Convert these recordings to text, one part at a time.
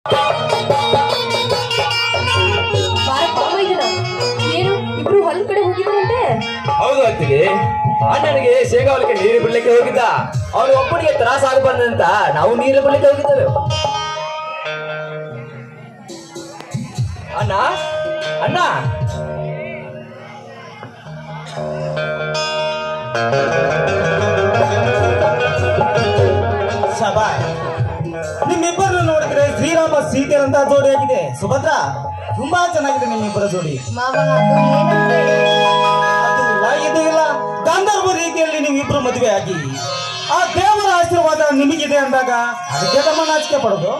ಬಾರಪ್ಪ ವೈದ್ಯರ ಏನು ಇಬ್ರು ಹೊಲದ ಕಡೆ ಹೋಗಿದ್ರಂತೆ ಹೌದು ಅಂತೀವಿ ಅಣ್ಣನಿಗೆ ಶೇಂಗಾ ಹೊಲಕ್ಕೆ ನೀರು ಬಿಡ್ಲಿಕ್ಕೆ ಹೋಗಿದ್ದ ಅವನು ಒಬ್ಬನಿಗೆ ತ್ರಾಸ ಆಗಬಾರ್ದಂತ ನಾವು ನೀರು ಬಿಡ್ಲಿಕ್ಕೆ ಹೋಗಿದ್ದೇವೆ ಅಣ್ಣ ಅಣ್ಣ ಶಬಾಯ್ ನಿಮ್ಮಿಬ್ಬರನ್ನು ನೋಡಿದ್ರೆ ಶ್ರೀರಾಮ ಸೀತೆಯರಂತ ಜೋಡಿಯಾಗಿದೆ ಸುಭದ್ರ ತುಂಬಾ ಚೆನ್ನಾಗಿದೆ ನಿಮ್ಮಿಬ್ಬರ ಜೋಡಿ ಮಾವ ಅದು ಏನಂದ್ರೆ ಅದು ಇಲ್ಲ ಇದು ಇಲ್ಲ ಗಾಂಧರ್ವ ರೀತಿಯಲ್ಲಿ ನೀವಿಬ್ರು ಮದುವೆ ಆಗಿ ಆ ದೇವರ ಆಶೀರ್ವಾದ ನಿಮಗಿದೆ ಅಂದಾಗ ಅದಕ್ಕೆ ತಮ್ಮ ನಾಚಿಕೆ ಪಡೋದು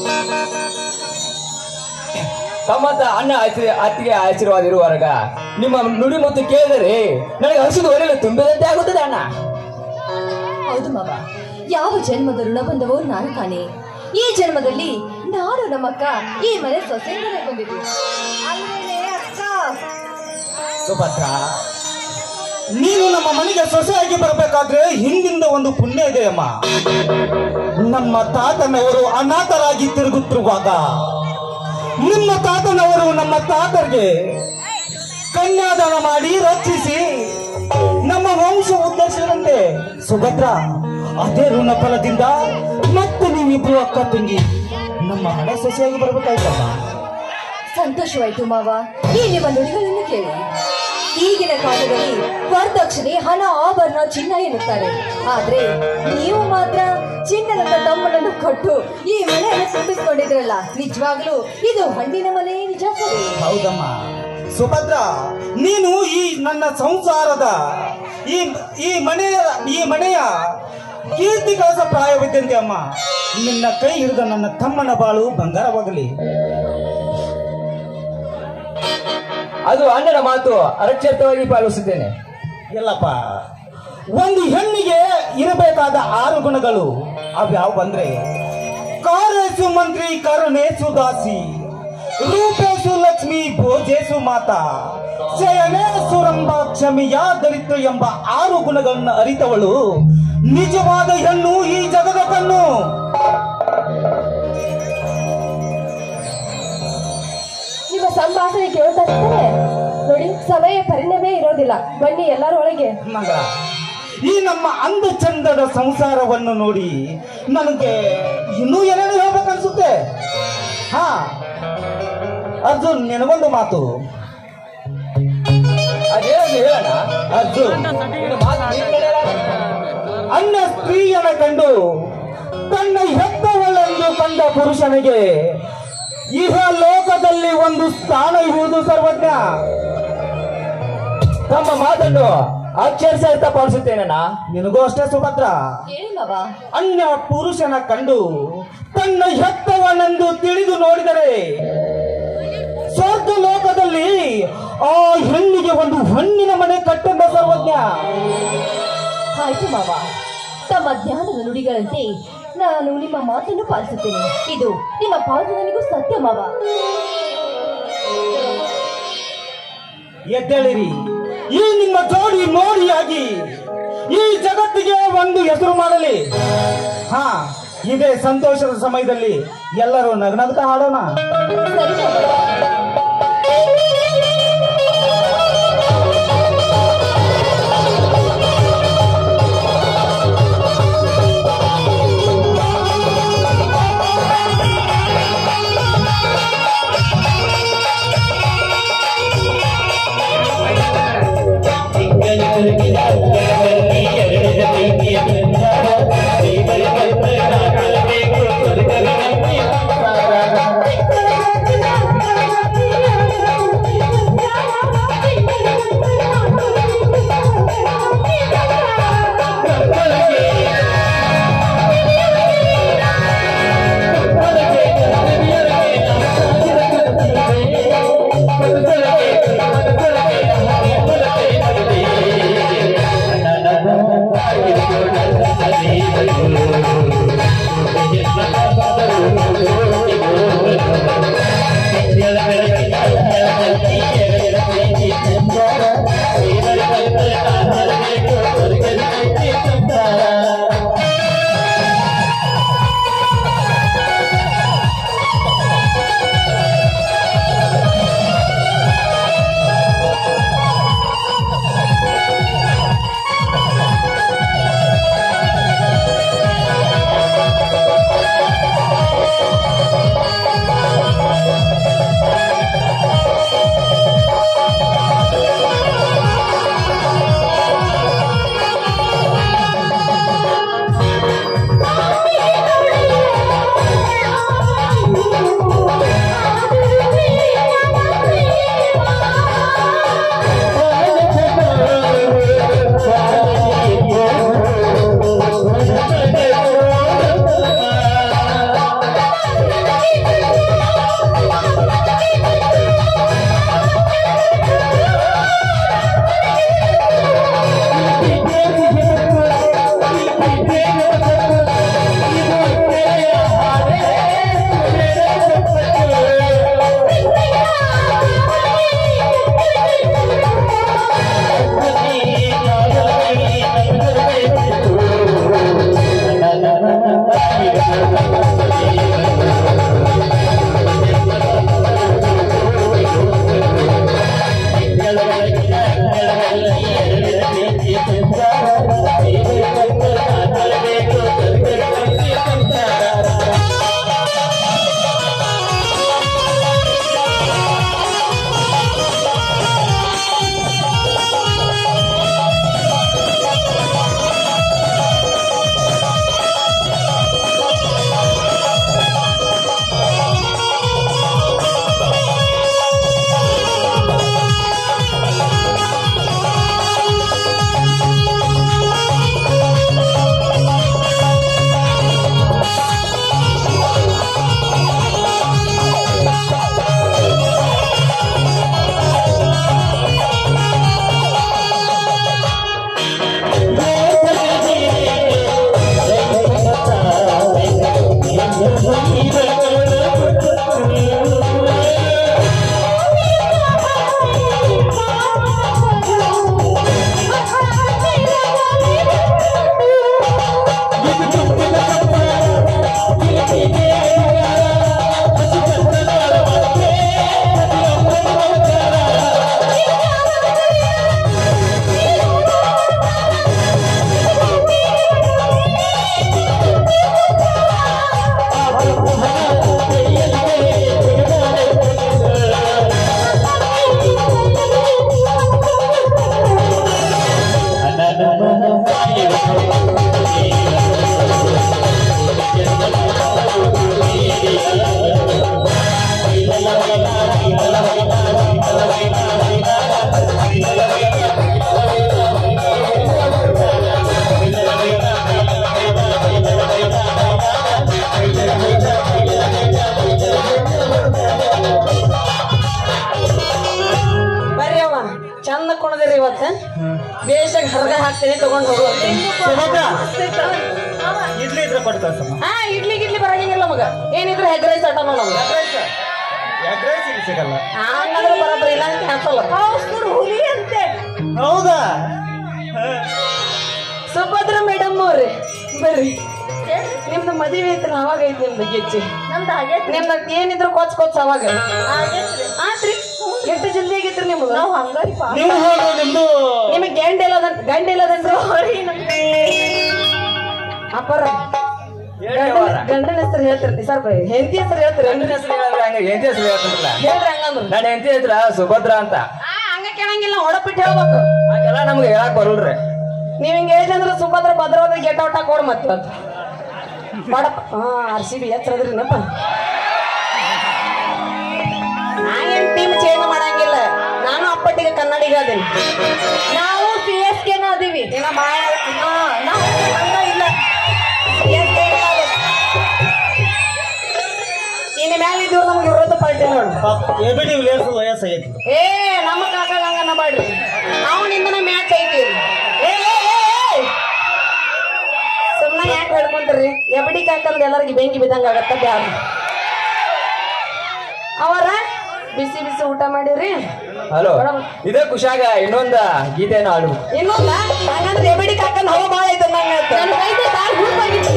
ತಮ್ಮಂತ ಅಣ್ಣ ಆಚೆ ಅತ್ತಿಗೆ ಆಶೀರ್ವಾದ ಇರುವಾಗ ನಿಮ್ಮ ನುಡಿ ಮತ್ತು ಕೇಳಿದರೆ ನನಗೆ ಹಸಿದು ಹೊರಲು ತುಂಬಿದಂತೆ ಆಗುತ್ತದೆ ಅಣ್ಣ ಹೌದು ಮಾವ ಯಾವ ಜನ್ಮದ ಋಣ ಬಂದವೋ ನಾನು ಕಾಣೆ ಈ ಜನ್ಮದಲ್ಲಿ ನಾನು ನಮ್ಮಕ್ಕ ಈ ಮನೆ ಸೊಸೆಯಿಂದಲೇ ಬಂದಿದ್ವಿ ಅಲ್ವೇನೆ ಅಕ್ಕ ಸುಭದ್ರ ನೀನು ನಮ್ಮ ಮನೆಗೆ ಸೊಸೆಯಾಗಿ ಬರಬೇಕಾದ್ರೆ ಹಿಂದಿಂದ ಒಂದು ಪುಣ್ಯ ಇದೆ ಅಮ್ಮ ನಮ್ಮ ತಾತನವರು ಅನಾಥರಾಗಿ ತಿರುಗುತ್ತಿರುವಾಗ ನಿಮ್ಮ ತಾತನವರು ನಮ್ಮ ತಾತರಿಗೆ ಕನ್ಯಾದಾನ ಮಾಡಿ ರಕ್ಷಿಸಿ ನಮ್ಮ ವಂಶ ಉದ್ಧರಿಸಿದಂತೆ ಸುಭದ್ರ ಅದೇ ಋಣ ಫಲದಿಂದ ಮತ್ತೆ ನೀವಿಬ್ರು ಅಕ್ಕ ತಂಗಿ ನಮ್ಮ ಮನೆ ಸೊಸೆಯಾಗಿ ಬರಬೇಕಾಯ್ತಮ್ಮ ಸಂತೋಷವಾಯ್ತು ಮಾವ ಈ ನಿಮ್ಮ ನುಡಿಗಳನ್ನು ಕೇಳಿ ಈಗಿನ ಕಾಲದಲ್ಲಿ ವರದಕ್ಷಿಣೆ ಹಣ ಆಭರಣ ಚಿನ್ನ ಎನ್ನುತ್ತಾರೆ ಆದ್ರೆ ನೀವು ಮಾತ್ರ ಚಿನ್ನದ ತಮ್ಮನನ್ನು ಕೊಟ್ಟು ಈ ಮನೆಯನ್ನು ತುಂಬಿಸ್ಕೊಂಡಿದ್ರಲ್ಲ ನಿಜವಾಗ್ಲೂ ಇದು ಹಣ್ಣಿನ ಮನೆ ನಿಜ ಸರಿ ಹೌದಮ್ಮ ಸುಭದ್ರ ನೀನು ಈ ನನ್ನ ಸಂಸಾರದ ಈ ಈ ಮನೆಯ ಈ ಮನೆಯ ಕೀರ್ತಿ ಕಳಸ ಪ್ರಾಯವಿದ್ದಂತೆ ಅಮ್ಮ ನಿನ್ನ ಕೈ ಹಿಡಿದ ನನ್ನ ತಮ್ಮನ ಬಾಳು ಬಂಗಾರವಾಗಲಿ ಅದು ಅಣ್ಣನ ಮಾತು ಅರಕ್ಷಿತವಾಗಿ ಪಾಲಿಸುತ್ತೇನೆ ಎಲ್ಲಪ್ಪ ಒಂದು ಹೆಣ್ಣಿಗೆ ಇರಬೇಕಾದ ಆರು ಗುಣಗಳು ಅವ್ಯಾವ ಬಂದ್ರೆ ಕಾರೇಸು ಮಂತ್ರಿ ಕರುಣೇಸು ದಾಸಿ ರೂಪೇಸು ಲಕ್ಷ್ಮಿ ಭೋಜೇಸು ಮಾತಾ ಶಯನೇಸು ರಂಭ ಕ್ಷಮಿಯ ದರಿದ್ರ ಎಂಬ ಆರು ಗುಣಗಳನ್ನು ಅರಿತವಳು ನಿಜವಾದ ಹೆಣ್ಣು ಈ ಜಗದ ಕಣ್ಣು ನಿಮ್ಮ ಸಂಭಾಷಣೆ ಕೇಳ್ತಾ ಇರ್ತಾರೆ ನೋಡಿ ಸಮಯ ಪರಿಣಾಮೇ ಇರೋದಿಲ್ಲ ಬನ್ನಿ ಎಲ್ಲರೂ ಒಳಗೆ ಮಗ ಈ ನಮ್ಮ ಅಂದ ಚಂದದ ಸಂಸಾರವನ್ನು ನೋಡಿ ನನಗೆ ಇನ್ನೂ ಏನೇನು ಹೇಳ್ಬೇಕನ್ಸುತ್ತೆ ಹಾ ಅರ್ಜುನ್ ನಿನಗೊಂದು ಮಾತು ಅದೇನು ಹೇಳೋಣ ಅರ್ಜುನ್ ನಿನ್ನ ಮಾತು ನೀನು ನಡೆಯಲ್ಲ. ಅನ್ನ ಸ್ತ್ರೀಯನ ಕಂಡು ತನ್ನ ಹೆತ್ತವಳೆಂದು ಕಂಡ ಪುರುಷನಿಗೆ ಇಹ ಲೋಕದಲ್ಲಿ ಒಂದು ಸ್ಥಾನ ಇರುವುದು ಸರ್ವಜ್ಞ ತಮ್ಮ ಮಾತನ್ನು ಅಕ್ಷರಸಹಿತ ಪಾಲಿಸುತ್ತೇನಣ್ಣ ನಿನಗೂ ಅಷ್ಟೇ ಸುಭದ್ರ ಹೇಳಿ ಮಾವ ಅನ್ಯ ಪುರುಷನ ಕಂಡು ತನ್ನ ಹೆತ್ತವನೆಂದು ತಿಳಿದು ನೋಡಿದರೆ ಸ್ವರ್ಗ ಲೋಕದಲ್ಲಿ ಆ ಹೆಣ್ಣಿಗೆ ಒಂದು ಹಣ್ಣಿನ ಮನೆ ಕಟ್ಟೆಂಬ ಸರ್ವಜ್ಞ ಆಯ್ತು ಮಾವ ತಮ್ಮ ಜ್ಞಾನದ ನುಡಿಗಳಂತೆ ನಾನು ನಿಮ್ಮ ಮಾತನ್ನು ಪಾಲಿಸುತ್ತೇನೆ ಇದು ನಿಮ್ಮ ಪಾಲನೆಗೂ ಸತ್ಯ ಮಾವ ಎದ್ದೇಳಿರಿ ಈ ನಿಮ್ಮ ಜೋಡಿ ಮೋಡಿಯಾಗಿ ಈ ಜಗತ್ತಿಗೆ ಒಂದು ಹೆಸರು ಮಾಡಲಿ ಹಾ ಇದೇ ಸಂತೋಷದ ಸಮಯದಲ್ಲಿ ಎಲ್ಲರೂ ನಗ್ನಗ್ತಾ ಹಾಡೋಣ ಸರಿ ಮಾವ. Thank you. ಬೇಷಾಗ ಹರ್ಗ ಹಾಕ್ತೇನೆ ತಗೊಂಡ್ ಹೋಗುವಂತೆ ಸುಭದ್ರ ಇಡ್ಲಿ ಇದ್ರೆ ಕೊಟ್ಟು ಕಳ್ಸಮ್ಮ ಹಾ ಇಡ್ಲಿ ಗಿಡ್ಲಿ ಬರಂಗಿಲ್ಲ ಮಗ ಏನಿದ್ರು ಹೆಗ್ ರೈಸ್ ಆಟ ನಮ್ಗೆ ಎಗ್ ರೈಸ್ ಇಲ್ಲಿ ಸಿಗಲ್ಲ ಹಂಗಂದ್ರೆ ಬರೋಬ್ಬರಿ ಇಲ್ಲ ಅಂತ ಹಾಕಲ್ಲ ಹುಲಿ ಅಂತೆ ಹೌದಾ ಸುಭದ್ರ ಮೇಡಮ್ ಅವ್ರಿ ಬರ್ರಿ ನಿಮ್ದು ಮದುವೆ ಐತ್ರಿ ಅವಾಗ ಐತಿ ನಿಮ್ದು ಗೆಜ್ಜೆ ನಮ್ದು ಹಾಗೆ ನಿಮ್ದು ಏನಿದ್ರು ಕೊಚ್ ಕೊಚ್ ಅವಾಗ ಆಗೈತ್ರಿ ಆತ್ರಿ ಎಷ್ಟು ಜಲ್ದಿ ಆಗೈತ್ರಿ ನಿಮ್ದು ನಾವು ಹಂಗಾರಿಪ್ಪ ನೀವು ಹೋಗು ನಿಮ್ದು ನಿಮಗೆ ಗಂಡ ಇಲ್ಲದ ಗಂಡ ಇಲ್ಲದನ್ರಿ ಅಪ್ಪರ ಗಂಡನ ಹೆಸರು ಹೇಳ್ತಿರ್ತಿ ಸರ್ ಹೆಂಡತಿ ಹೆಸರು ಹೇಳ್ತೀರಿ ಗಂಡನ ಹೆಸರು ಹೇಳಿದ್ರೆ ಹಂಗ ಹೆಂಡತಿ ಹೆಸರು ಹೇಳ್ತಾರಲ್ಲ ಹೇಳ್ರಿ ಹಂಗಂದ್ರು ನನ್ನ ಹೆಂಡತಿ ಹೆಸರ ಸುಭದ್ರ ಅಂತ ಆ ಹಂಗ ಕೇಳಂಗಿಲ್ಲ ಹೊಡಪಿಟ್ಟು ಹೇಳ್ಬೇಕು ಹಂಗೆಲ್ಲ ನಮ್ಗೆ ಹೇಳಕ್ ಬರಲ್ರಿ ನೀವ್ ಹಿಂಗ ಹೇಳಿದ್ರೆ ಸುಭದ್ರ ಭದ್ರವಾದ ಗೆಟ್ ಔಟ್ ಹಾಕೋಡ್ ಮತ್ತೆ ಇವತ್ತು ಮಾಡಪ್ಪ ಹಾ ಆರ್ ಸಿ ಬಿ ಎತ್ತರದ್ರಿ ನಪ್ಪ ನಾ ಏನ್ ಟೀಮ್ ಚೇಂಜ್ ಮಾಡಂಗಿಲ್ಲ ನಾನು ಅಪ್ಪಟ್ಟಿಗೆ ಕನ್ನಡಿಗ ಅದೇನಿ ನಾವು ಸಿ ಎಸ್ ಕೆನ ಅದೀವಿ ಏನ ಮಾಯ ಹಾ ನಾವು ಹಂಗ ಇಲ್ಲ CSK ಇಲ್ಲ ಅದು. ಇನ್ನು ಮ್ಯಾಲ ಇದ್ದವ್ರು ನಮ್ಗೆ ವಿರೋಧ ಪಾರ್ಟಿ ನೋಡು ಎ ಬಿ ಡಿ ವಿಲಿಯರ್ಸ್ ವಯಸ್ಸಾಗೈತಿ ಏ ನಮ್ಮ ಕಾಕ ಹಂಗನ್ನ ಮಾಡ್ರಿ ನಾವು ನಿಂದನ ಮ್ಯಾಚ್ ಐತಿ ಏ ಸುಮ್ಮನೆ ಯಾಕೆ ಹೇಳ್ಕೊಂತೀರಿ ಎಬಡಿ ಕಾಕಂದ್ರೆ ಎಲ್ಲರಿಗೆ ಬೆಂಕಿ ಬಿದ್ದಂಗ ಆಗತ್ತ ಬ್ಯಾಡ ಅವರ ಬಿಸಿ ಬಿಸಿ ಊಟ ಮಾಡಿರಿ ಹಲೋ ಇದೇ ಖುಷಾಗ ಇನ್ನೊಂದ ಗೀತೆನ ಹಾಡು ಇನ್ನೊಂದ ಹಂಗಂದ್ರೆ ಎಬಡಿ ಕಾಕಂದ್ ಹವಾ ಭಾಳ ಐತೆ ನನ್ನ ಕೈದೆ ಕಾಲ್ ಹುಡುಕಾಗಿತ್ತು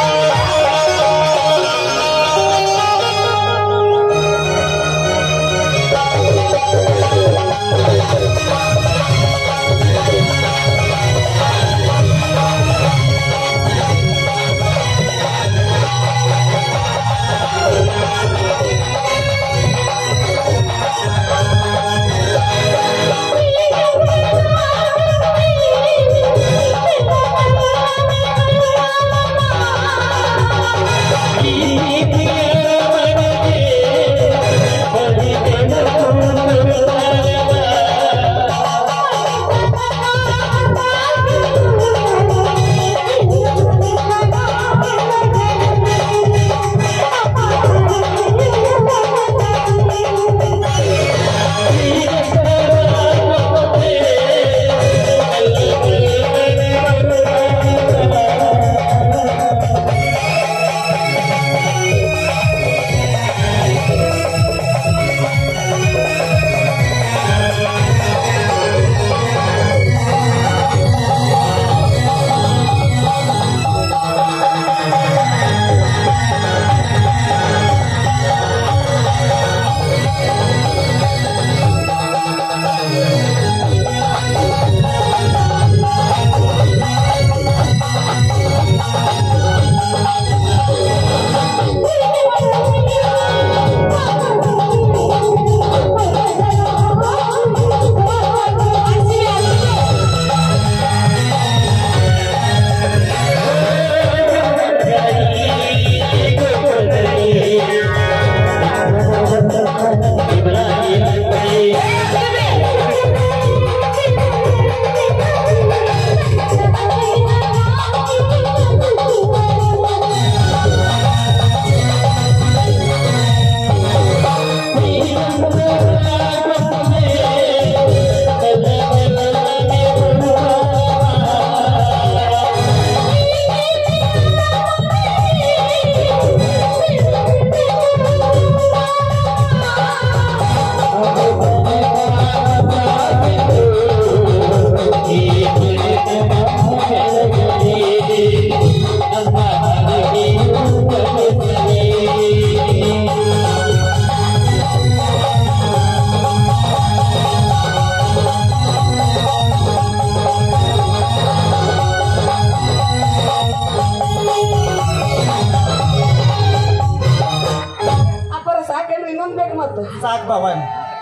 ಅಪ್ಪರ ಸಾಕೇನ್ರಿ ಇನ್ನೊಂದ್ ಬೇಕು ಮತ್ತು ಸಾಕು ಭವನ್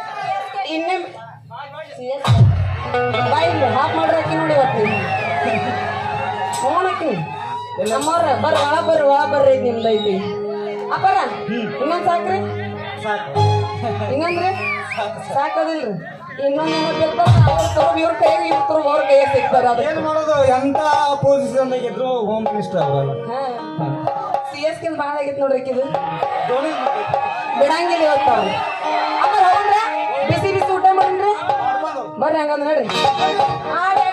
ಇನ್ನೇ ಬಾಯಿ ಹಾಫ್ ಮಾಡ್ರಿ ಹಾಕಿ ನೋಡಿ ಇವತ್ತು ನೀವು ಫೋನ್ ಹಾಕಿ ನಮ್ಮವ್ರ ಬರ್ರಿ ಒಳ ಬರ್ರಿ ಒಳ ಬರ್ರಿ ಐತಿ ನಿಮ್ದು ಐತಿ ಅಪ್ಪರ ಇನ್ನೊಂದ್ ಸಾಕ್ರಿ ಸಾಕು ಇನ್ನೊಂದ್ರಿ ಸಾಕದಿಲ್ರಿ ಇನ್ನೊಂದ್ ಏನೋ ಬೇಕು ಅವ್ರ ತರು ಇವ್ರ ಕೈಯಾಗ ಇವ್ರ ತರು ಅವ್ರ ಕೈಯಾಗ ಸಿಗ್ತಾರ ಅದಕ್ಕೆ ಏನ್ ಮಾಡೋದು ಎಂತ ಪೊಸಿಷನ್ ಇದ್ರು ಹೋಮ್ ಮಿನಿಸ್ಟರ್ ಅವಲ್ಲ ಸಿ ಎಸ್ ಕೆ ಭಾಳ ಆಗೈತೆ ನೋಡ್ರಿ ಇದು ಧೋನಿ ಬಿಡಂಗಿಲ್ಲ ಇವತ್ತು ಅವ್ರು ಅಪ್ಪ ಹೋಗ್ರ ಬಿಸಿ ಬಿಸಿ ಊಟ ಮಾಡ್ರಿ ಬರ್ರಿ ಹಂಗಂದ್ ನೋಡ್ರಿ ಆಗ